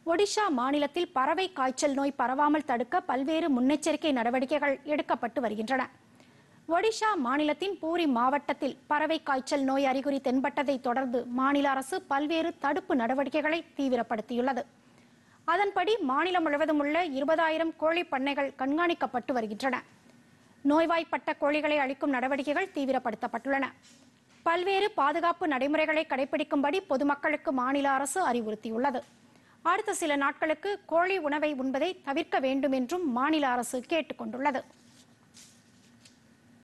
ஒடிஷா மாநிலத்தில் பறவை காய்ச்சல் நோய் பரவாமல் தடுக்க பல்வேறு முன்னெச்சரிக்கை நடவடிக்கைகள் எடுக்கப்பட்டு வருகின்றன ஒடிஷா மாநிலத்தின் பூரி மாவட்டத்தில் பறவை காய்ச்சல் நோய் அறிகுறி தென்பட்டதை தொடர்ந்து மாநில அரசு பல்வேறு தடுப்பு நடவடிக்கைகளை தீவிரப்படுத்தியுள்ளது அதன்படி மாநிலம் முழுவதும் உள்ள இருபதாயிரம் கோழி பண்ணைகள் கண்காணிக்கப்பட்டு வருகின்றன நோய்வாய்ப்பட்ட கோழிகளை அளிக்கும் நடவடிக்கைகள் தீவிரப்படுத்தப்பட்டுள்ளன பல்வேறு பாதுகாப்பு நடைமுறைகளை கடைபிடிக்கும்படி பொதுமக்களுக்கு மாநில அரசு அறிவுறுத்தியுள்ளது அடுத்த சில நாட்களுக்கு கோழி உணவை உண்பதை தவிர்க்க வேண்டும் என்றும் மாநில அரசு கேட்டுக் கொண்டுள்ளது